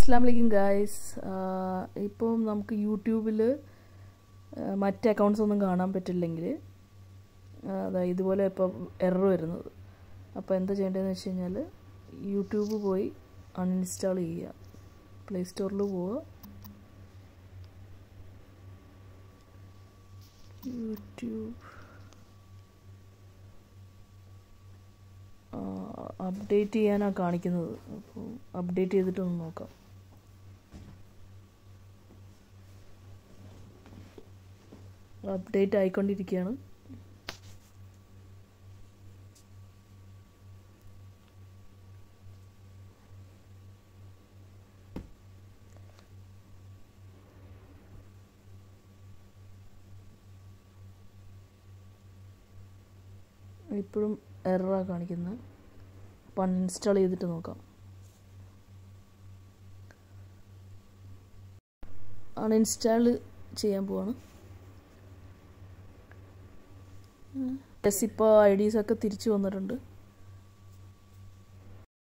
അസ്സാം വലൈക്കും ഗായ്സ് ഇപ്പം നമുക്ക് യൂട്യൂബിൽ മറ്റ് അക്കൗണ്ട്സ് ഒന്നും കാണാൻ പറ്റില്ലെങ്കിൽ അതായത് ഇതുപോലെ ഇപ്പോൾ എറർ വരുന്നത് അപ്പോൾ എന്താ ചെയ്യേണ്ടതെന്ന് വെച്ച് കഴിഞ്ഞാൽ യൂട്യൂബ് പോയി അൺഇൻസ്റ്റാൾ ചെയ്യുക പ്ലേ സ്റ്റോറിൽ പോവുക യൂട്യൂബ് അപ്ഡേറ്റ് ചെയ്യാനാണ് കാണിക്കുന്നത് അപ്പോൾ അപ്ഡേറ്റ് ചെയ്തിട്ടൊന്ന് നോക്കാം അപ്ഡേറ്റ് ആയിക്കൊണ്ടിരിക്കുകയാണ് ഇപ്പോഴും എററാണ് കാണിക്കുന്നത് അപ്പോൾ അൺഇൻസ്റ്റാൾ ചെയ്തിട്ട് നോക്കാം അൺഇൻസ്റ്റാൾ ചെയ്യാൻ പോവാണ് യെസ് ഇപ്പോൾ ഐ ഡീസൊക്കെ തിരിച്ചു വന്നിട്ടുണ്ട്